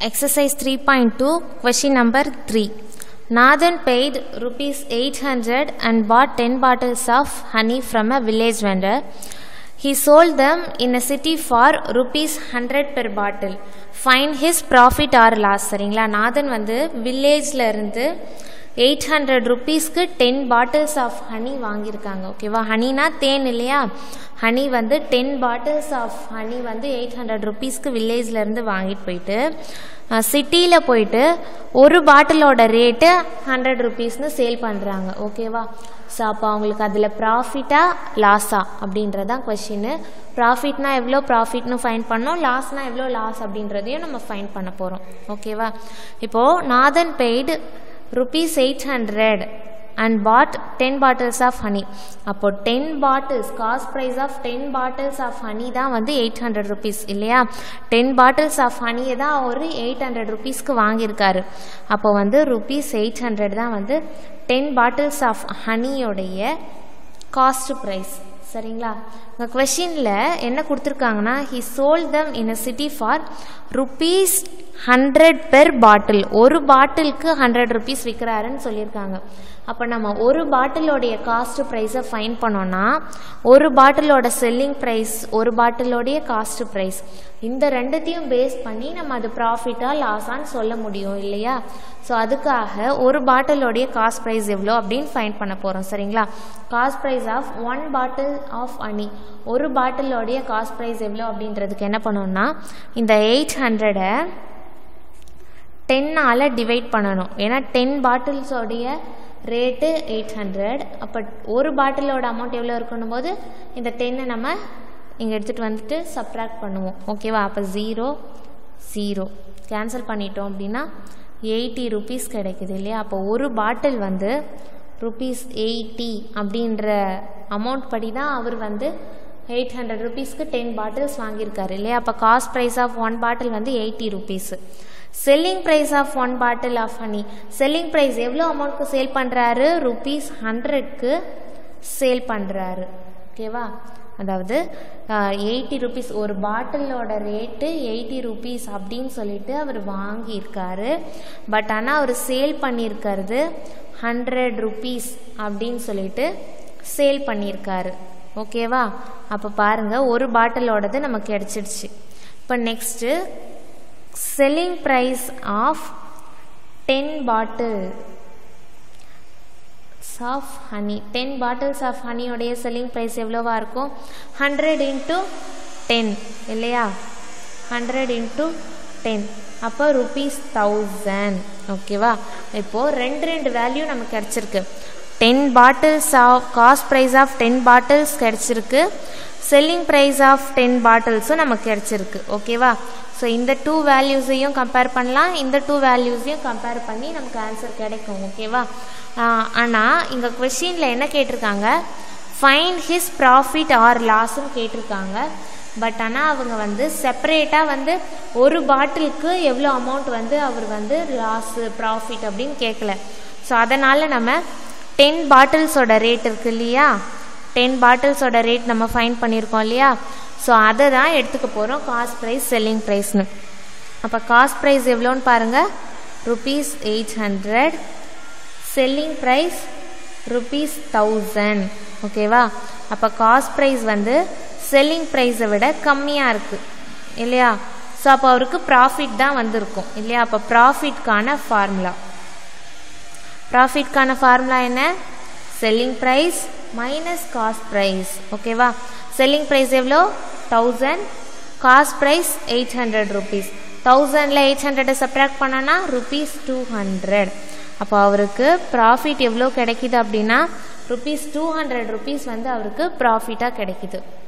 Exercise 3.2, question number 3. Nathan paid rupees 800 and bought 10 bottles of honey from a village vendor. He sold them in a city for rupees 100 per bottle. Find his profit or loss. சரிங்களா நாதன் வந்து வில்லேஜில் இருந்து eight hundred ருபீஸ்க்கு ten bottles of honey வாங்கியிருக்காங்க ஓகேவா ஹனினா தேன் இல்லையா ஹனி வந்து டென் பாட்டில்ஸ் ஆஃப் ஹனி வந்து எயிட் ஹண்ட்ரட் ருபீஸ்க்கு வில்லேஜ்லேருந்து வாங்கிட்டு போயிட்டு சிட்டியில் போயிட்டு ஒரு பாட்டிலோட ரேட்டு ஹண்ட்ரட் ருபீஸ்னு சேல் பண்ணுறாங்க ஓகேவா ஸோ அப்போ அவங்களுக்கு அதில் ப்ராஃபிட்டா லாஸா அப்படின்றதான் கொஷின்னு ப்ராஃபிட்னா எவ்வளோ ப்ராஃபிட்னு ஃபைன் பண்ணோம் லாஸ்னா எவ்வளோ லாஸ் அப்படின்றதையும் நம்ம ஃபைன் பண்ண போகிறோம் ஓகேவா இப்போது Nathan paid rupees eight hundred and bought ten bottles of honey அப்போ ten bottles cost price of ten bottles of honey தான் வந்து எயிட் ஹண்ட்ரட் ருபீஸ் இல்லையா டென் பாட்டில்ஸ் ஆஃப் ஹனியை தான் அவர் எயிட் ஹண்ட்ரட் ருபீஸ்க்கு வாங்கியிருக்காரு அப்போ வந்து ருபீஸ் எயிட் ஹண்ட்ரட் தான் வந்து டென் பாட்டில்ஸ் ஆஃப் ஹனியோடைய காஸ்ட் ப்ரைஸ் சரிங்களா இந்த கொஷினில் என்ன கொடுத்துருக்காங்கன்னா he sold them in a city for rupees hundred per bottle ஒரு பாட்டிலுக்கு ஹண்ட்ரட் ருபீஸ் விற்கிறாருன்னு சொல்லியிருக்காங்க அப்போ நம்ம ஒரு பாட்டிலோடைய காஸ்ட் ப்ரைஸை ஃபைன் பண்ணோன்னா ஒரு பாட்டிலோட செல்லிங் ப்ரைஸ் ஒரு பாட்டிலோடைய காஸ்ட் ப்ரைஸ் இந்த ரெண்டுத்தையும் பேஸ் பண்ணி நம்ம அது ப்ராஃபிட்டாக லாஸான்னு சொல்ல முடியும் இல்லையா ஸோ அதுக்காக ஒரு பாட்டிலோடைய காஸ்ட் ப்ரைஸ் எவ்வளோ அப்படின்னு ஃபைன் பண்ண போகிறோம் சரிங்களா cost price of one bottle of honey ஒரு பாட்டிலோடைய காஸ்ட் ப்ரைஸ் எவ்வளோ அப்படின்றதுக்கு என்ன பண்ணோம்னா இந்த எயிட் ஹண்ட்ரடை டென்னால் டிவைட் பண்ணணும் ஏன்னா டென் பாட்டில்ஸோடைய ரேட்டு எயிட் ஹண்ட்ரட் அப்போ ஒரு பாட்டிலோட அமௌண்ட் எவ்வளோ இருக்கணும் போது இந்த டென்னை நம்ம இங்கே எடுத்துகிட்டு வந்துட்டு சப்ராக்ட் பண்ணுவோம் ஓகேவா அப்போ ஜீரோ ஜீரோ கேன்சல் பண்ணிட்டோம் அப்படின்னா எயிட்டி ருபீஸ் கிடைக்குது இல்லையா அப்போ ஒரு பாட்டில் வந்து ருபீஸ் எயிட்டி அப்படின்ற அமௌண்ட் படி தான் அவர் வந்து எயிட் ஹண்ட்ரட் ருபீஸ்க்கு டென் பாட்டில்ஸ் வாங்கியிருக்காரு இல்லையா அப்போ cost price of one bottle வந்து eighty rupees selling price of one bottle of honey selling price எவ்வளோ அமௌண்ட்க்கு சேல் பண்ணுறாரு ருபீஸ் ஹண்ட்ரட்க்கு சேல் பண்ணுறாரு ஓகேவா அதாவது எயிட்டி ருபீஸ் ஒரு பாட்டிலோட ரேட்டு எயிட்டி ருபீஸ் அப்படின்னு சொல்லிட்டு அவர் வாங்கியிருக்காரு பட் ஆனால் அவர் சேல் பண்ணியிருக்கிறது ஹண்ட்ரட் ருபீஸ் அப்படின்னு சொல்லிட்டு சேல் பண்ணியிருக்காரு ஓகேவா அப்போ பாருங்கள் ஒரு பாட்டிலோடது நமக்கு கிடச்சிடுச்சு இப்போ next selling price of ten bottle of honey ten bottles of ஹனியோடைய செல்லிங் ப்ரைஸ் எவ்வளோவா இருக்கும் ஹண்ட்ரட் இன்ட்டு டென் இல்லையா ஹண்ட்ரட் இன்ட்டு டென் அப்போ ருபீஸ் தௌசண்ட் ஓகேவா இப்போது ரெண்டு ரெண்டு வேல்யூ நமக்கு கிடச்சிருக்கு ten bottles of cost price of ten bottles கிடச்சிருக்கு செல்லிங் ப்ரைஸ் ஆஃப் டென் பாட்டில்ஸும் நமக்கு கிடச்சிருக்கு ஓகேவா ஸோ இந்த டூ வேல்யூஸையும் கம்பேர் பண்ணலாம் இந்த டூ வேல்யூஸையும் கம்பேர் பண்ணி நமக்கு ஆன்சர் கிடைக்கும் ஓகேவா ஆனால் இங்கே கொஷினில் என்ன கேட்டிருக்காங்க ஃபைண்ட் ஹிஸ் ப்ராஃபிட் ஆர் லாஸ்ன்னு கேட்டிருக்காங்க பட் ஆனால் அவங்க வந்து செப்பரேட்டாக வந்து ஒரு பாட்டிலுக்கு எவ்வளோ அமௌண்ட் வந்து அவர் வந்து லாஸு ப்ராஃபிட் அப்படின்னு கேட்கல ஸோ அதனால் நம்ம டென் பாட்டில்ஸோட ரேட் இருக்கு இல்லையா டென் பாட்டில்ஸோட ரேட் நம்ம ஃபைன் பண்ணியிருக்கோம் இல்லையா ஸோ அதை தான் எடுத்துக்க போகிறோம் காஸ்ட் ப்ரைஸ் செல்லிங் ப்ரைஸ்னு அப்போ காஸ்ட் ப்ரைஸ் எவ்வளோன்னு பாருங்கள் rupees eight hundred selling price rupees thousand ஓகேவா அப்போ காஸ்ட் ப்ரைஸ் வந்து செல்லிங் ப்ரைஸை விட கம்மியாக இருக்குது இல்லையா ஸோ அப்போ அவருக்கு ப்ராஃபிட் தான் வந்திருக்கும் இல்லையா அப்போ ப்ராஃபிட்கான ஃபார்முலா ப்ராஃபிட்கான ஃபார்முலா என்ன selling price minus cost price ஓகேவா செல்லிங் ப்ரைஸ் எவ்வளோ thousand cost price eight hundred rupees தௌசண்டில் எயிட் ஹண்ட்ரடை சப்ராக்ட் பண்ணோன்னா ருபீஸ் டூ ஹண்ட்ரட் அப்போ அவருக்கு ப்ராஃபிட் எவ்வளோ கிடைக்கிது அப்படின்னா ருபீஸ் டூ ஹண்ட்ரட் ருபீஸ் வந்து அவருக்கு ப்ராஃபிட்டாக கிடைக்கிது